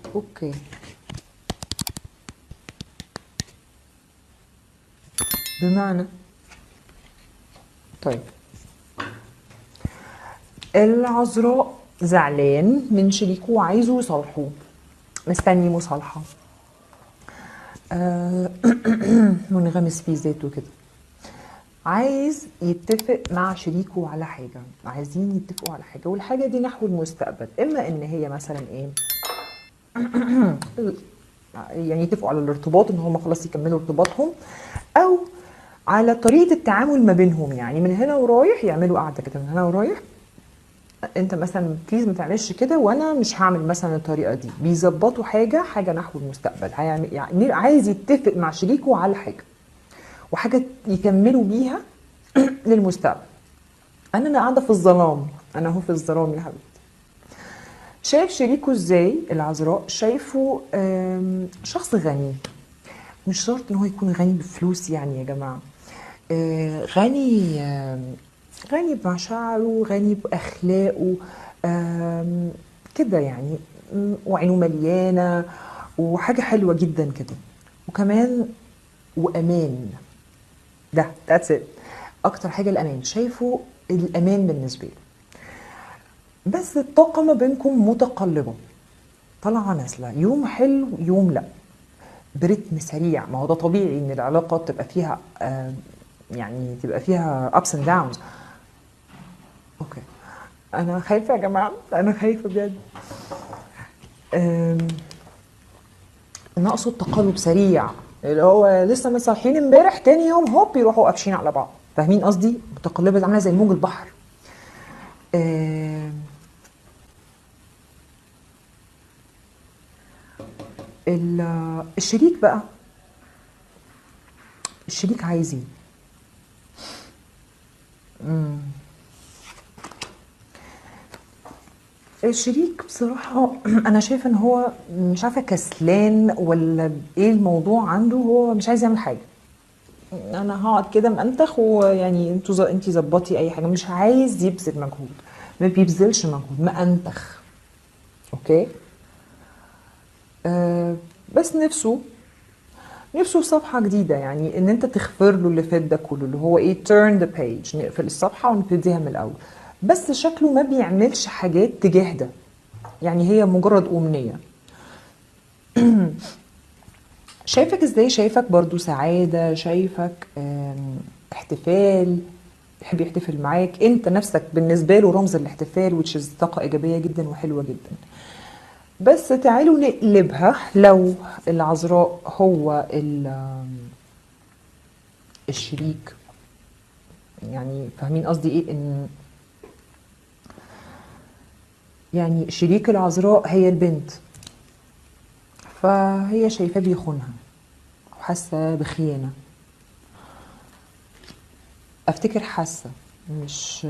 اوكي بمعنى طيب العذراء زعلان من شريكه وعايزه يصالحه مستني مصالحة آه، منغمس في ذاته كده عايز يتفق مع شريكه على حاجة عايزين يتفقوا على حاجة والحاجة دي نحو المستقبل إما إن هي مثلا إيه يعني يتفقوا على الارتباط إن هم خلاص يكملوا ارتباطهم أو على طريقة التعامل ما بينهم يعني من هنا ورايح يعملوا قعدة كده من هنا ورايح انت مثلا بليز ما تعملش كده وانا مش هعمل مثلا الطريقه دي بيظبطوا حاجه حاجه نحو المستقبل هيعمل يعني عايز يتفق مع شريكه على حاجه وحاجه يكملوا بيها للمستقبل انا انا قاعده في الظلام انا اهو في الظلام يا حبيبتي شايف شريكه ازاي العذراء شايفه آم، شخص غني مش شرط ان هو يكون غني بفلوس يعني يا جماعه آه، غني آم، غني بمشاعره غني باخلاقه آم، كده يعني م، وعينه مليانه وحاجه حلوه جدا كده وكمان وامان ده ذاتس ات اكتر حاجه الامان شايفه الامان بالنسبه له بس الطاقه ما بينكم متقلبه طالعه نازله يوم حلو يوم لا برتم سريع ما هو ده طبيعي ان العلاقه تبقى فيها آه، يعني تبقى فيها ups and downs اوكي انا خايفه يا جماعه انا خايفه بجد أم، انا اقصد تقلب سريع اللي هو لسه متصالحين امبارح تاني يوم هوب يروحوا قافشين على بعض فاهمين قصدي متقلبه عامله زي موج البحر أم، ال- الشريك بقى الشريك عايز ايه مم. الشريك بصراحة أنا شايفة إن هو مش عارفة كسلان ولا إيه الموضوع عنده هو مش عايز يعمل حاجة أنا هقعد كده منتخ ويعني انتوا ز- انتي ظبطي أي حاجة مش عايز يبذل مجهود ما بيبذلش مجهود مأنتخ أوكي آه بس نفسه نفسه في صفحة جديدة يعني ان انت تغفر له اللي فات ده كله اللي هو ايه turn the page نقفل الصفحة ونبتديها من الاول بس شكله ما بيعملش حاجات تجاه ده يعني هي مجرد أمنية شايفك ازاي شايفك برضو سعادة شايفك آم، احتفال يحب يحتفل معاك انت نفسك بالنسبة له رمز الاحتفال which is طاقة ايجابية جدا وحلوة جدا بس تعالوا نقلبها لو العذراء هو ال- الشريك يعني فاهمين قصدي ايه ان يعني شريك العذراء هي البنت فهي شايفاه بيخونها او حاسه بخيانه افتكر حاسه مش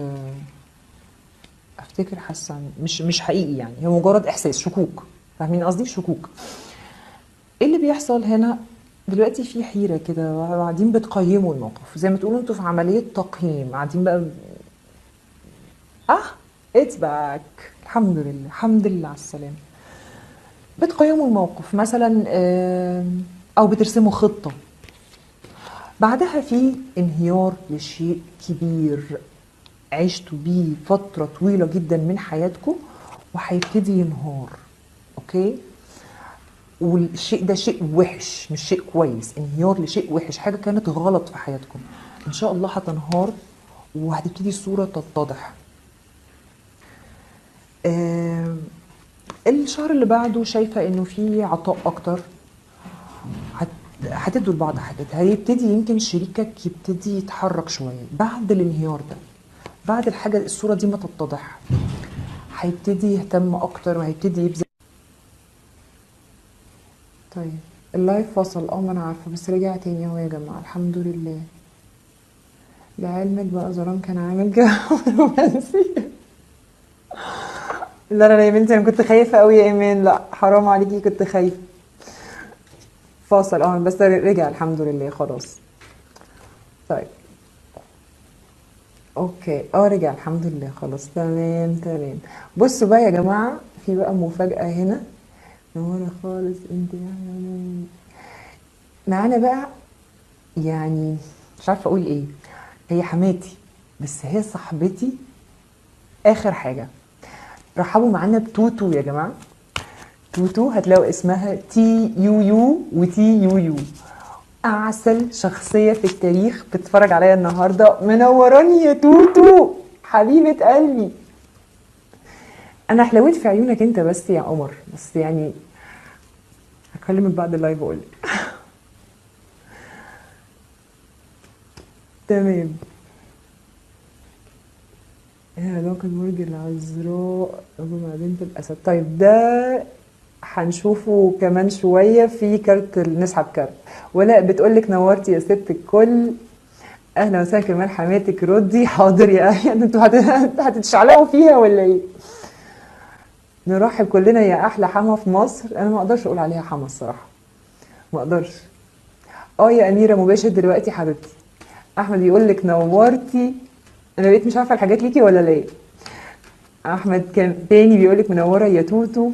افتكر حاسه مش مش حقيقي يعني هي مجرد احساس شكوك فاهمين قصدي شكوك ايه اللي بيحصل هنا دلوقتي في حيره كده قاعدين بتقيموا الموقف زي ما تقولوا انتوا في عمليه تقييم قاعدين بقى اه اتس باك الحمد لله الحمد لله على السلامه بتقيموا الموقف مثلا آم، او بترسموا خطه بعدها في انهيار لشيء كبير عشتوا بيه فترة طويلة جدا من حياتكم وهيبتدي ينهار اوكي والشيء ده شيء وحش مش شيء كويس انهيار لشيء وحش حاجة كانت غلط في حياتكم ان شاء الله هتنهار وهتبتدي الصورة تتضح آم، الشهر اللي بعده شايفة انه في عطاء اكتر هت- هتدوا لبعض حاجات هيبتدي يمكن شريكك يبتدي يتحرك شوية بعد الانهيار ده بعد الحاجة الصورة دي ما تتضح هيبتدي يهتم اكتر وهيبتدي يبذل طيب اللايف فصل اه ما انا عارفة بس رجع تاني اهو يا جماعة الحمد لله لعلمك بقى زران كان عامل كده رومانسي لا لا لا يا بنتي انا كنت خايفة قوي يا ايمان لا حرام عليكي كنت خايفة فاصل اه بس رجع الحمد لله خلاص طيب اوكي اه رجع الحمد لله خلاص تمام تمام بصوا بقى يا جماعة في بقى مفاجأة هنا منورة خالص انت يعني معانا بقى يعني مش عارفة اقول ايه هي حماتي بس هي صاحبتي اخر حاجة رحبوا معانا بتوتو يا جماعة توتو هتلاقوا اسمها تي يو يو وتي يو يو اعسل شخصية في التاريخ بتتفرج عليا النهاردة منوراني يا توتو حبيبة قلبي انا حلويت في عيونك انت بس يا قمر بس يعني هكلمك بعد اللايف اقول لك تمام ايه علاقة برج العذراء مع بنت الأسد طيب ده هنشوفه كمان شوية في كارت نسحب كارت ولا بتقولك نورتي يا ست الكل اهلا وسهلا كمان حماتك ردي حاضر يا اهلا انتوا هت- هتتشعلقوا فيها ولا ايه نرحب كلنا يا احلى حما في مصر انا ما اقدرش اقول عليها حما الصراحه ما اقدرش اه يا اميره مباشر دلوقتي حبيبتي احمد يقول لك نورتي انا بقيت مش عارفه الحاجات ليكي ولا ليه احمد كان تاني بيقول لك منوره يا توتو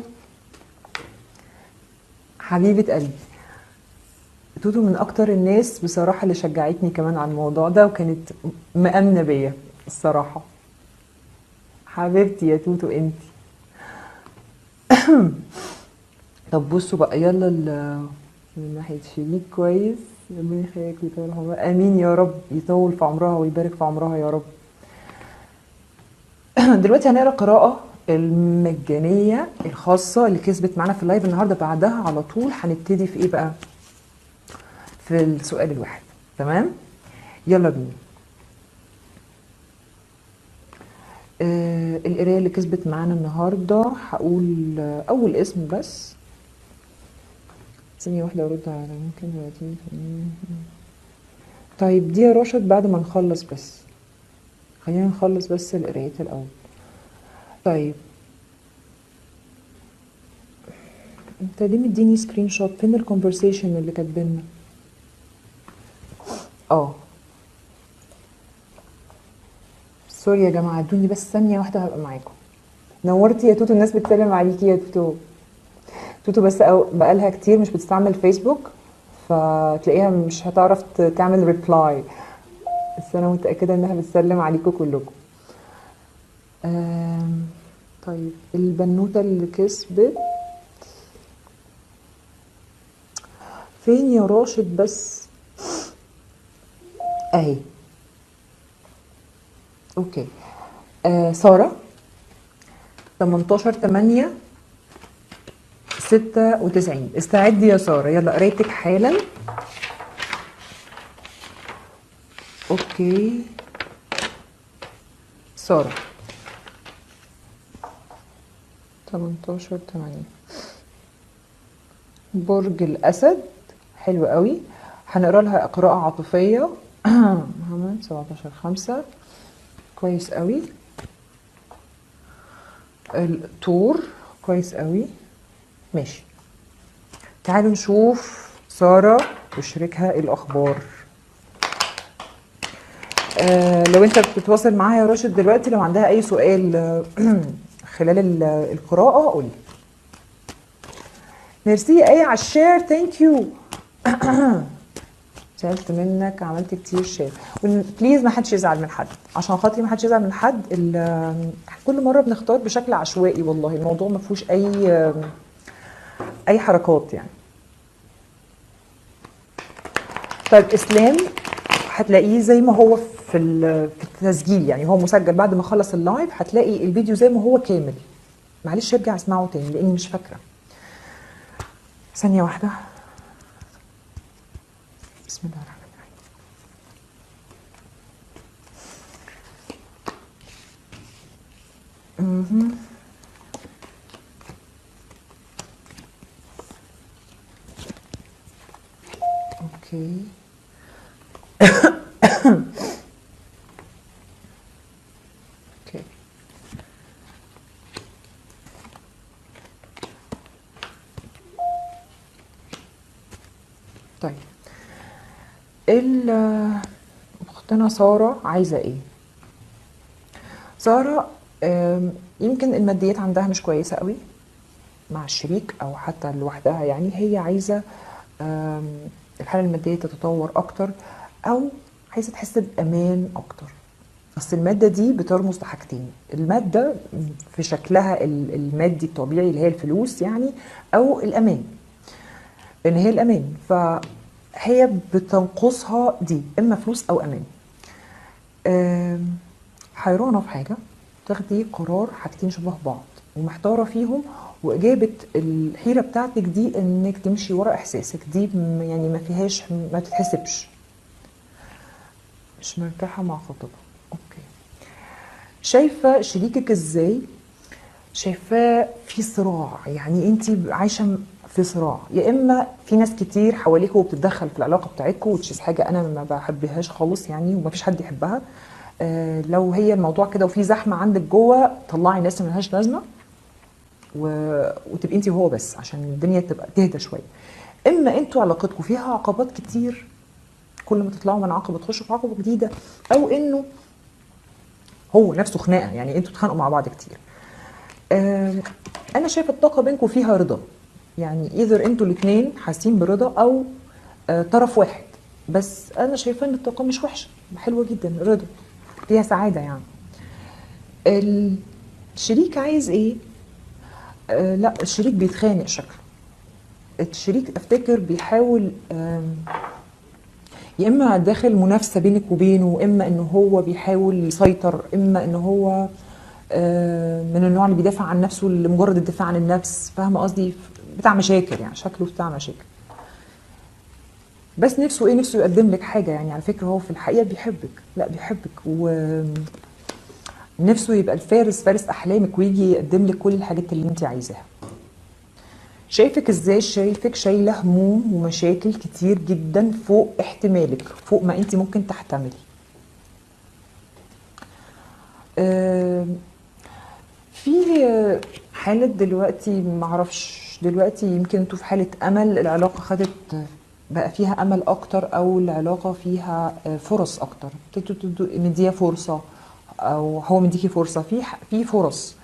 حبيبه قلبي توتو من اكتر الناس بصراحه اللي شجعتني كمان على الموضوع ده وكانت مأمنه بيا الصراحه حبيبتي يا توتو انتي طب بصوا بقى يلا ال- من ناحية شريك كويس ربنا يخليك ويطول عمرها امين يا رب يطول في عمرها ويبارك في عمرها يا رب دلوقتي هنقرا قراءة المجانية الخاصة اللي كسبت معانا في اللايف النهاردة بعدها على طول هنبتدي في ايه بقى في السؤال الواحد تمام يلا بينا آه القراية اللي كسبت معانا النهاردة هقول آه، أول اسم بس ثانية واحدة أرد على ممكن دلوقتي طيب دي يا راشد بعد ما نخلص بس خلينا نخلص بس القرايات الأول طيب انت ليه مديني سكرين شوت فين الكونفرسيشن اللي كاتبيننا اه سوري يا جماعة ادوني بس ثانية واحدة هبقى معاكم نورتي يا توتو الناس بتسلم عليكي يا توتو توتو بس أو بقالها كتير مش بتستعمل فيسبوك فتلاقيها مش هتعرف ت- تعمل ريبلاي بس انا متأكدة انها بتسلم عليكم كلكم آم، طيب البنوتة اللي كسبت فين يا راشد بس اهي اوكي آه سارة 18 8 96 استعدي يا سارة يلا قريتك حالا اوكي سارة 18 8 برج الأسد حلو قوي هنقرا لها قراءة عاطفية محمد 17 5 كويس قوي الطور كويس قوي ماشي تعالوا نشوف سارة وشريكها إيه الأخبار آه لو انت بتتواصل معاها يا راشد دلوقتي لو عندها اي سؤال آه، خلال ال- القراءة قولي ميرسي يا ايه على الشير ثانك يو زعلت منك عملت كتير شير بليز ما حدش يزعل من حد عشان خاطري ما حدش يزعل من حد ال- كل مره بنختار بشكل عشوائي والله الموضوع ما فيهوش اي اي حركات يعني طيب اسلام هتلاقيه زي ما هو في ال- في التسجيل يعني هو مسجل بعد ما خلص اللايف هتلاقي الفيديو زي ما هو كامل معلش ارجع اسمعه تاني لاني مش فاكره ثانيه واحده بسم الله الرحمن الرحيم مهم. اوكي اوكي طيب ال- اختنا ساره عايزه ايه ساره آم، يمكن الماديات عندها مش كويسه قوي مع الشريك او حتى لوحدها يعني هي عايزه آم، الحاله الماديه تتطور اكتر او عايزه تحس بامان اكتر اصل الماده دي بترمز لحاجتين الماده في شكلها ال- المادي الطبيعي اللي هي الفلوس يعني او الامان ان هي الامان فهي بتنقصها دي اما فلوس او امان آم، حيرانه في حاجه تاخدي قرار حاجتين شبه بعض ومحتاره فيهم واجابه الحيره بتاعتك دي انك تمشي ورا احساسك دي م- يعني ما فيهاش ما تتحسبش مش مرتاحه مع خطيبها اوكي شايفه شريكك ازاي شايفاه في صراع يعني انت عايشه في صراع يا اما في ناس كتير حواليكوا وبتتدخل في العلاقه بتاعتكم وتشيز حاجه انا ما بحبهاش خالص يعني وما فيش حد يحبها آه لو هي الموضوع كده وفي زحمه عندك جوه طلعي ناس ما لهاش لازمه و... وتبقي انت وهو بس عشان الدنيا تبقى تهدى شويه اما انتوا علاقتكم فيها عقبات كتير كل ما تطلعوا من عقبه تخشوا في عقبه جديده او انه هو نفسه خناقه يعني انتوا بتتخانقوا مع بعض كتير آم، انا شايفه الطاقه بينكم فيها رضا يعني اذا انتوا الاثنين حاسين برضا او آه، طرف واحد بس انا شايفه ان الطاقه مش وحشه حلوه جدا رضا فيها سعاده يعني الشريك عايز ايه آه لا الشريك بيتخانق شكله الشريك افتكر بيحاول آم، يا اما داخل منافسه بينك وبينه اما ان هو بيحاول يسيطر اما ان هو آه، من النوع اللي بيدافع عن نفسه لمجرد الدفاع عن النفس فاهمه قصدي بتاع مشاكل يعني شكله بتاع مشاكل بس نفسه ايه نفسه يقدم لك حاجه يعني على فكره هو في الحقيقه بيحبك لا بيحبك و نفسه يبقى الفارس فارس احلامك ويجي يقدم لك كل الحاجات اللي انت عايزاها شايفك ازاي شايفك شايله هموم ومشاكل كتير جدا فوق احتمالك فوق ما انت ممكن تحتملي آم، في حالة دلوقتي معرفش دلوقتي يمكن انتوا في حالة امل العلاقة خدت بقى فيها امل اكتر او العلاقة فيها فرص اكتر ابتدتوا تدوا- مديها فرصة او هو مديكي فرصة في ح- في فرص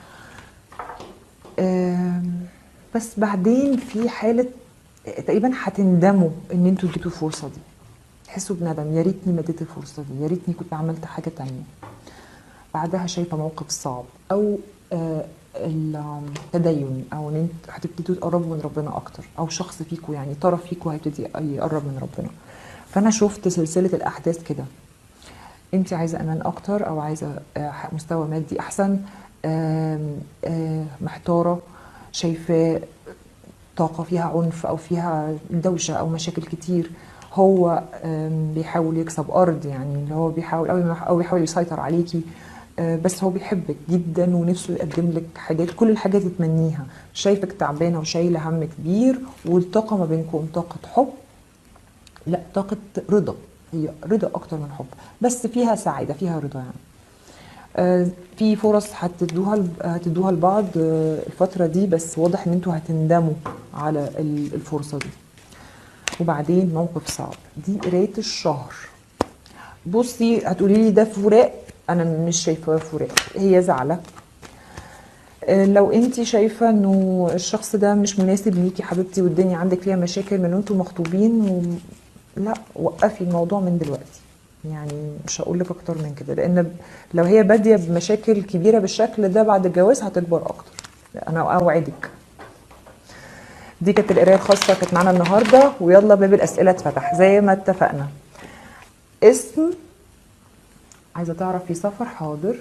آم، بس بعدين في حالة تقريبا هتندموا ان انتوا اديتوا الفرصة دي تحسوا بندم يا ريتني ما اديت الفرصة دي يا ريتني كنت عملت حاجة تانية بعدها شايفه موقف صعب او آه، التدين او ان انت هتبتدوا تقربوا من ربنا اكتر او شخص فيكم يعني طرف فيكم هيبتدي يقرب من ربنا فانا شفت سلسله الاحداث كده انت عايزه امان اكتر او عايزه آه، مستوى مادي احسن آم، آه، محتاره شايفاه طاقة فيها عنف أو فيها دوشة أو مشاكل كتير هو آم، بيحاول يكسب أرض يعني اللي هو بيحاول أو أو بيحاول يسيطر عليكي آه، بس هو بيحبك جدا ونفسه يقدم لك حاجات كل الحاجات تتمنيها شايفك تعبانة وشايلة هم كبير والطاقة ما بينكم طاقة حب لا طاقة رضا هي رضا أكتر من حب بس فيها سعادة فيها رضا يعني آه، في فرص هتدوها ل- هتدوها لبعض آه، الفترة دي بس واضح ان انتوا هتندموا على ال- الفرصة دي وبعدين موقف صعب دي قراية الشهر بصي هتقولي لي ده فراق انا مش شايفاه فراق هي زعلة آه، لو انت شايفة انه الشخص ده مش مناسب ليكي حبيبتي والدنيا عندك فيها مشاكل من وانتوا مخطوبين و... لا وقفي الموضوع من دلوقتي يعني مش هقول لك اكتر من كده لان ب- لو هي باديه بمشاكل كبيره بالشكل ده بعد الجواز هتكبر اكتر انا اوعدك دي كانت القرايه الخاصه كانت معانا النهارده ويلا باب الاسئله اتفتح زي ما اتفقنا اسم عايزه تعرف في سفر حاضر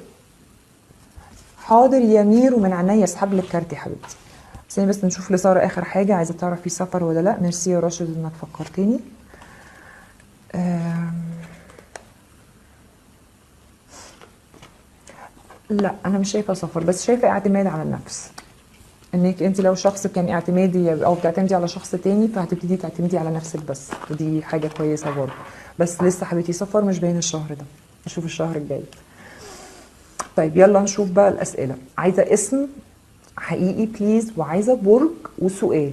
حاضر يمير ومن عينيا اسحب لك كارت يا حبيبتي ثانية بس نشوف لسارة اخر حاجه عايزه تعرف في سفر ولا لا ميرسي يا راشد انك فكرتني آم، لا انا مش شايفه سفر بس شايفه اعتماد على النفس انك انت لو شخص كان اعتمادي او بتعتمدي على شخص تاني فهتبتدي تعتمدي على نفسك بس ودي حاجه كويسه برضه بس لسه حبيبتي سفر مش باين الشهر ده نشوف الشهر الجاي طيب يلا نشوف بقى الاسئله عايزه اسم حقيقي بليز وعايزه برج وسؤال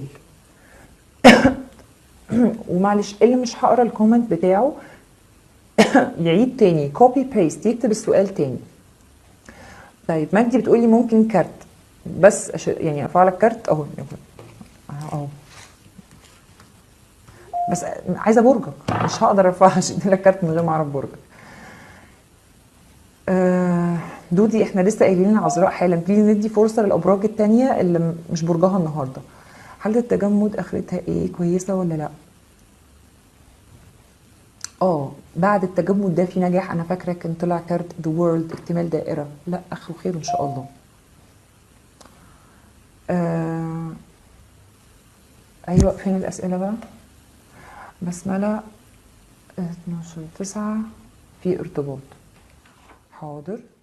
ومعلش اللي مش هقرا الكومنت بتاعه يعيد تاني كوبي بيست يكتب السؤال تاني طيب مجدي بتقولي ممكن كارت بس أش... يعني ارفع لك كارت اهو اهو بس عايزه برجك مش هقدر ارفع اشيل لك كارت من غير ما اعرف برجك آه، دودي احنا لسه قايلين العذراء حالا بليز ندي فرصه للابراج التانية اللي م- مش برجها النهارده حالة التجمد اخرتها ايه كويسه ولا لا اه بعد التجمد ده في نجاح انا فاكره كان طلع كارت ذا وورلد اكتمال دائره لا اخره خير ان شاء الله آه ايوه فين الاسئله بقى بسمله 12 9 في ارتباط حاضر